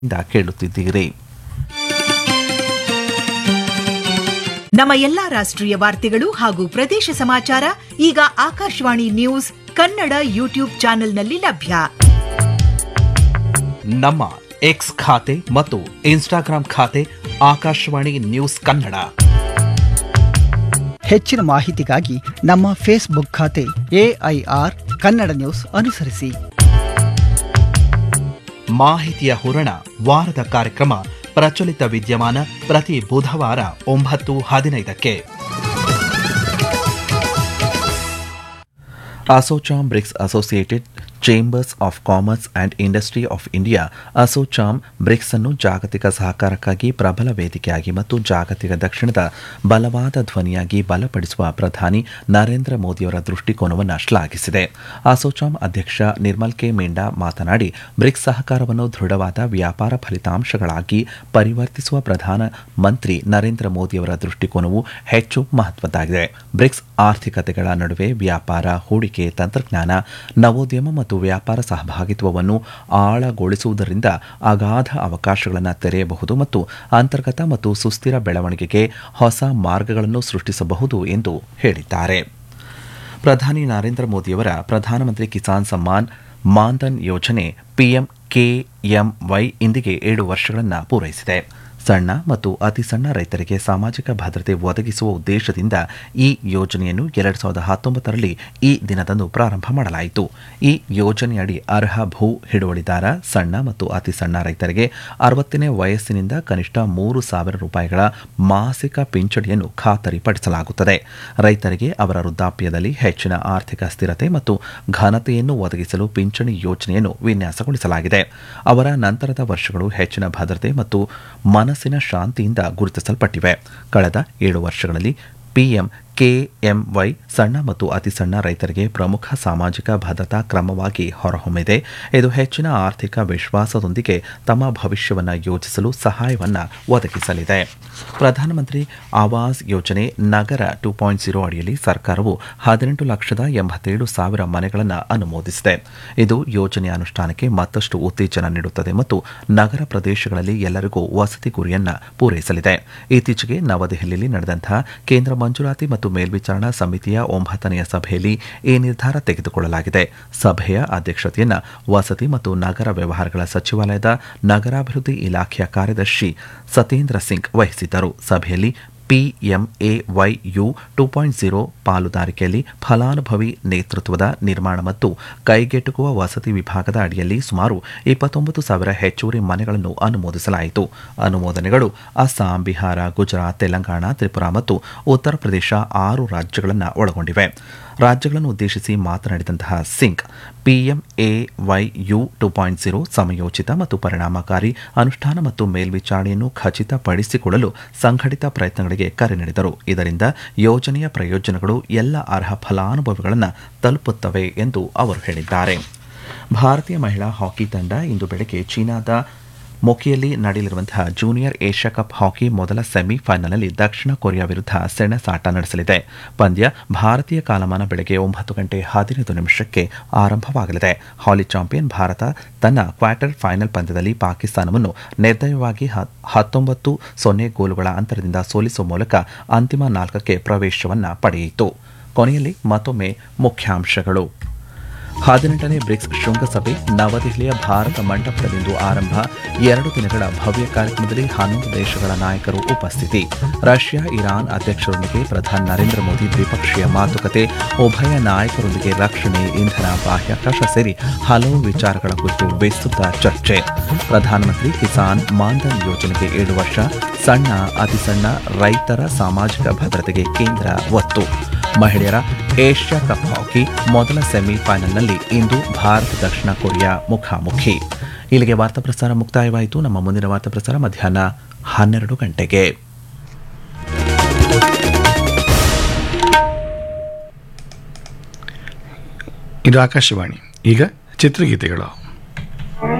ಇಂದ ಕೇಳುತ್ತಿದ್ದೀರಿ ನಮ್ಮ ಎಲ್ಲಾ ರಾಷ್ಟ್ರೀಯ ವಾರ್ತೆಗಳು ಹಾಗೂ ಪ್ರದೇಶ ಸಮಾಚಾರ ಈಗ ಆಕಾಶವಾಣಿ ನ್ಯೂಸ್ ಕನ್ನಡ ಯೂಟ್ಯೂಬ್ ಚಾನೆಲ್ನಲ್ಲಿ ಲಭ್ಯ ನಮ್ಮ ಎಕ್ಸ್ ಖಾತೆ ಮತ್ತು ಇನ್ಸ್ಟಾಗ್ರಾಂ ಖಾತೆ ಆಕಾಶವಾಣಿ ನ್ಯೂಸ್ ಕನ್ನಡ ಹೆಚ್ಚಿನ ಮಾಹಿತಿಗಾಗಿ ನಮ್ಮ ಫೇಸ್ಬುಕ್ ಖಾತೆ ಎಐಆರ್ ಕನ್ನಡ ನ್ಯೂಸ್ ಅನುಸರಿಸಿ ಮಾಹಿತಿಯ ಹೂರಣ ವಾರದ ಕಾರ್ಯಕ್ರಮ ಪ್ರಚಲಿತ ವಿದ್ಯಮಾನ ಪ್ರತಿ ಬುಧವಾರ ಒಂಬತ್ತು ಹದಿನೈದಕ್ಕೆ ASSOCHAM BRICS associated chambers of commerce and industry of India ASSOCHAM BRICS ಅನ್ನು ಜಾಗತಿಕ ಸಹಕಾರಕ್ಕಾಗಿ ಪ್ರಬಲ ವೇದಿಕೆಯಾಗಿ ಮತ್ತು ಜಾಗತಿಕ ದಕ್ಷಿಣದ ಬಲವಾದ ಧ್ವನಿಯಾಗಿ ಬಲಪಡಿಸುವ ಪ್ರಧಾನಿ ನರೇಂದ್ರ ಮೋದಿಯವರ ದೃಷ್ಟಿಕೋನವನ್ನು ಶ್ಲಾಘಿಸಿದೆ ಅಸೋಚಾಮ್ ಅಧ್ಯಕ್ಷ ನಿರ್ಮಲ್ ಕೆ ಮೇಂಡಾ ಮಾತನಾಡಿ ಬ್ರಿಕ್ಸ್ ಸಹಕಾರವನ್ನು ದೃಢವಾದ ವ್ಯಾಪಾರ ಫಲಿತಾಂಶಗಳಾಗಿ ಪರಿವರ್ತಿಸುವ ಪ್ರಧಾನ ಮಂತ್ರಿ ನರೇಂದ್ರ ಮೋದಿಯವರ ದೃಷ್ಟಿಕೋನವು ಹೆಚ್ಚು ಮಹತ್ವದ್ದಾಗಿದೆ ಬ್ರಿಕ್ಸ್ ಆರ್ಥಿಕತೆಗಳ ನಡುವೆ ವ್ಯಾಪಾರ ಹೂಡಿಕೆ ತಂತ್ರಜ್ಞಾನ ನವೋದ್ಯಮ ಮತ್ತು ವ್ಯಾಪಾರ ಸಹಭಾಗಿತ್ವವನ್ನು ಆಳಗೊಳಿಸುವುದರಿಂದ ಅಗಾಧ ಅವಕಾಶಗಳನ್ನು ತೆರೆಯಬಹುದು ಮತ್ತು ಅಂತರ್ಗತ ಮತ್ತು ಸುಸ್ಥಿರ ಬೆಳವಣಿಗೆಗೆ ಹೊಸ ಮಾರ್ಗಗಳನ್ನು ಸೃಷ್ಟಿಸಬಹುದು ಎಂದು ಹೇಳಿದ್ದಾರೆ ಪ್ರಧಾನಿ ನರೇಂದ್ರ ಮೋದಿಯವರ ಪ್ರಧಾನಮಂತ್ರಿ ಕಿಸಾನ್ ಸಮ್ಮಾನ್ ಮಾನ್ಧನ್ ಯೋಜನೆ ಪಿಎಂ ಕೆಎಂವೈ ಇಂದಿಗೆ ಏಳು ವರ್ಷಗಳನ್ನು ಪೂರೈಸಿದೆ ಸಣ್ಣ ಮತ್ತು ಅತಿ ಸಣ್ಣ ರೈತರಿಗೆ ಸಾಮಾಜಿಕ ಭದ್ರತೆ ಒದಗಿಸುವ ಉದ್ದೇಶದಿಂದ ಈ ಯೋಜನೆಯನ್ನು ಎರಡು ಸಾವಿರದ ಹತ್ತೊಂಬತ್ತರಲ್ಲಿ ಈ ದಿನದಂದು ಪ್ರಾರಂಭ ಮಾಡಲಾಯಿತು ಈ ಯೋಜನೆಯಡಿ ಅರ್ಹ ಭೂ ಹಿಡುವಳಿದಾರ ಸಣ್ಣ ಮತ್ತು ಅತಿ ಸಣ್ಣ ರೈತರಿಗೆ ಅರವತ್ತನೇ ವಯಸ್ಸಿನಿಂದ ಕನಿಷ್ಠ ಮೂರು ಸಾವಿರ ರೂಪಾಯಿಗಳ ಮಾಸಿಕ ಪಿಂಚಣಿಯನ್ನು ಖಾತರಿಪಡಿಸಲಾಗುತ್ತದೆ ರೈತರಿಗೆ ಅವರ ವೃದ್ಧಾಪ್ಯದಲ್ಲಿ ಹೆಚ್ಚಿನ ಆರ್ಥಿಕ ಸ್ಥಿರತೆ ಮತ್ತು ಘನತೆಯನ್ನು ಒದಗಿಸಲು ಪಿಂಚಣಿ ಯೋಜನೆಯನ್ನು ವಿನ್ಯಾಸಗೊಳಿಸಲಾಗಿದೆ ಅವರ ನಂತರದ ವರ್ಷಗಳು ಹೆಚ್ಚಿನ ಭದ್ರತೆ ಮತ್ತು ಮನಸ್ಸಿನ ಶಾಂತಿಯಿಂದ ಗುರುತಿಸಲ್ಪಟ್ಟಿವೆ ಕಳೆದ ಏಳು ವರ್ಷಗಳಲ್ಲಿ ಪಿಎಂ ಕೆಎಂವೈ ಸಣ್ಣ ಮತ್ತು ಅತಿ ಸಣ್ಣ ರೈತರಿಗೆ ಪ್ರಮುಖ ಸಾಮಾಜಿಕ ಭದ್ರತಾ ಕ್ರಮವಾಗಿ ಹೊರಹೊಮ್ಮಿದೆ ಇದು ಹೆಚ್ಚಿನ ಆರ್ಥಿಕ ವಿಶ್ವಾಸದೊಂದಿಗೆ ತಮ್ಮ ಭವಿಷ್ಯವನ್ನು ಯೋಜಿಸಲು ಸಹಾಯವನ್ನು ಒದಗಿಸಲಿದೆ ಪ್ರಧಾನಮಂತ್ರಿ ಆವಾಸ್ ಯೋಜನೆ ನಗರ ಟೂ ಪಾಯಿಂಟ್ ಜೀರೋ ಅಡಿಯಲ್ಲಿ ಸರ್ಕಾರವು ಹದಿನೆಂಟು ಲಕ್ಷದ ಎಂಬತ್ತೇಳು ಸಾವಿರ ಮನೆಗಳನ್ನು ಅನುಮೋದಿಸಿದೆ ಇದು ಯೋಜನೆಯ ಅನುಷ್ಠಾನಕ್ಕೆ ಮತ್ತಷ್ಟು ಉತ್ತೇಜನ ನೀಡುತ್ತದೆ ಮತ್ತು ನಗರ ಪ್ರದೇಶಗಳಲ್ಲಿ ಎಲ್ಲರಿಗೂ ವಸತಿ ಗುರಿಯನ್ನು ಪೂರೈಸಲಿದೆ ಇತ್ತೀಚೆಗೆ ನವದೆಹಲಿಯಲ್ಲಿ ನಡೆದಂತಹ ಕೇಂದ್ರ ಮಂಜೂರಾತಿ ಮತ್ತು ಮೇಲ್ವಿಚಾರಣಾ ಸಮಿತಿಯ ಒಂಬತ್ತನೆಯ ಸಭೆಯಲ್ಲಿ ಈ ನಿರ್ಧಾರ ತೆಗೆದುಕೊಳ್ಳಲಾಗಿದೆ ಸಭೆಯ ಅಧ್ಯಕ್ಷತೆಯನ್ನು ವಸತಿ ಮತ್ತು ನಗರ ವ್ಯವಹಾರಗಳ ಸಚಿವಾಲಯದ ನಗರಾಭಿವೃದ್ಧಿ ಇಲಾಖೆಯ ಕಾರ್ಯದರ್ಶಿ ಸತೇಂದ್ರ ಸಿಂಗ್ ವಹಿಸಿದ್ದರು ಸಭೆಯಲ್ಲಿ ಪಿಎಂಎವೈಯು ಟೂ ಪಾಯಿಂಟ್ ಜೀರೋ ಪಾಲುದಾರಿಕೆಯಲ್ಲಿ ಫಲಾನುಭವಿ ನೇತೃತ್ವದ ನಿರ್ಮಾಣ ಮತ್ತು ಕೈಗೆಟುಕುವ ವಸತಿ ವಿಭಾಗದ ಅಡಿಯಲ್ಲಿ ಸುಮಾರು ಇಪ್ಪತ್ತೊಂಬತ್ತು ಸಾವಿರ ಹೆಚ್ಚುವರಿ ಮನೆಗಳನ್ನು ಅನುಮೋದಿಸಲಾಯಿತು ಅನುಮೋದನೆಗಳು ಅಸ್ಸಾಂ ಬಿಹಾರ ಗುಜರಾತ್ ತೆಲಂಗಾಣ ತ್ರಿಪುರಾ ಮತ್ತು ಉತ್ತರ ಪ್ರದೇಶ ಆರು ರಾಜ್ಯಗಳನ್ನು ಒಳಗೊಂಡಿವೆ ರಾಜ್ಯಗಳನ್ನು ಉದ್ದೇಶಿಸಿ ಮಾತನಾಡಿದಂತಹ Singh PMAYU two point zero ಸಮಯೋಚಿತ ಮತ್ತು ಪರಿಣಾಮಕಾರಿ ಅನುಷ್ಠಾನ ಮತ್ತು ಮೇಲ್ವಿಚಾರಣೆಯನ್ನು ಖಚಿತಪಡಿಸಿಕೊಳ್ಳಲು ಸಂಘಟಿತ ಪ್ರಯತ್ನಗಳಿಗೆ ಕರೆ ನೀಡಿದರು ಇದರಿಂದ ಯೋಜನೆಯ ಪ್ರಯೋಜನಗಳು ಎಲ್ಲ ಅರ್ಹ ಫಲಾನುಭವಿಗಳನ್ನು ತಲುಪುತ್ತವೆ ಎಂದು ಅವರು ಹೇಳಿದ್ದಾರೆ ಭಾರತೀಯ ಮಹಿಳಾ ಹಾಕಿ ತಂಡ ಇಂದು ಬೆಳಗ್ಗೆ ಚೀನಾದ ಮೊಕಿಯಲ್ಲಿ ನಡೆಯಲಿರುವಂತಹ ಜೂನಿಯರ್ ಏಷ್ಯಾ ಕಪ್ ಹಾಕಿ ಮೊದಲ ಸೆಮಿಫೈನಲ್ನಲ್ಲಿ ದಕ್ಷಿಣ ಕೊರಿಯಾ ವಿರುದ್ಧ ಸೆಣಸಾಟ ನಡೆಸಲಿದೆ ಪಂದ್ಯ ಭಾರತೀಯ ಕಾಲಮಾನ ಬೆಳಗ್ಗೆ ಒಂಬತ್ತು ಗಂಟೆ ಹದಿನೈದು ನಿಮಿಷಕ್ಕೆ ಆರಂಭವಾಗಲಿದೆ ಹಾಲಿ ಚಾಂಪಿಯನ್ ಭಾರತ ತನ್ನ ಕ್ವಾರ್ಟರ್ ಫೈನಲ್ ಪಂದ್ಯದಲ್ಲಿ ಪಾಕಿಸ್ತಾನವನ್ನು ನಿರ್ದಯವಾಗಿ ಹತ್ತೊಂಬತ್ತು ಸೊನ್ನೆ ಗೋಲುಗಳ ಅಂತರದಿಂದ ಸೋಲಿಸುವ ಮೂಲಕ ಅಂತಿಮ ನಾಲ್ಕಕ್ಕೆ ಪ್ರವೇಶವನ್ನು ಪಡೆಯಿತು ಕೊನೆಯಲ್ಲಿ ಮತ್ತೊಮ್ಮೆ ಮುಖ್ಯಾಂಶಗಳು ಹದಿನೆಂಟನೇ ಬ್ರಿಕ್ಸ್ ಶೃಂಗಸಭೆ ನವದೆಹಲಿಯ ಭಾರತ ಮಂಟಪದಲ್ಲಿಂದು ಆರಂಭ ಎರಡು ದಿನಗಳ ಭವ್ಯ ಕಾರ್ಯಕ್ರಮದಲ್ಲಿ ಹನ್ನೊಂದು ದೇಶಗಳ ನಾಯಕರು ಉಪಸ್ಥಿತಿ ರಷ್ಯಾ ಇರಾನ್ ಅಧ್ಯಕ್ಷರೊಂದಿಗೆ ಪ್ರಧಾನಿ ನರೇಂದ್ರ ಮೋದಿ ದ್ವಿಪಕ್ಷೀಯ ಮಾತುಕತೆ ಉಭಯ ನಾಯಕರೊಂದಿಗೆ ರಕ್ಷಣೆ ಇಂಧನ ಬಾಹ್ಯಾಕಾಶ ಸೇರಿ ಹಲವು ವಿಚಾರಗಳ ಕುರಿತು ವಿಸ್ತೃತ ಚರ್ಚೆ ಪ್ರಧಾನಮಂತ್ರಿ ಕಿಸಾನ್ ಮಾನ್ಧನ್ ಯೋಜನೆಗೆ ಏಳು ವರ್ಷ ಸಣ್ಣ ಅತಿ ಸಣ್ಣ ರೈತರ ಸಾಮಾಜಿಕ ಭದ್ರತೆಗೆ ಕೇಂದ್ರ ಒತ್ತು ಮಹಿಳೆಯರ ಏಷ್ಯಾ ಕಪ್ ಹಾಕಿ ಮೊದಲ ಸೆಮಿಫೈನಲ್ನಲ್ಲಿ ಇಂದು ಭಾರತ ದಕ್ಷಿಣ ಕೊರಿಯಾ ಮುಖಾಮುಖಿ ಇಲ್ಲಿಗೆ ವಾರ್ತಾ ಪ್ರಸಾರ ಮುಕ್ತಾಯವಾಯಿತು ನಮ್ಮ ಮುಂದಿನ ವಾರ್ತಾ ಪ್ರಸಾರ ಮಧ್ಯಾಹ್ನ ಹನ್ನೆರಡು ಗಂಟೆಗೆ ಇದು ಆಕಾಶವಾಣಿ ಈಗ ಚಿತ್ರಗೀತೆಗಳು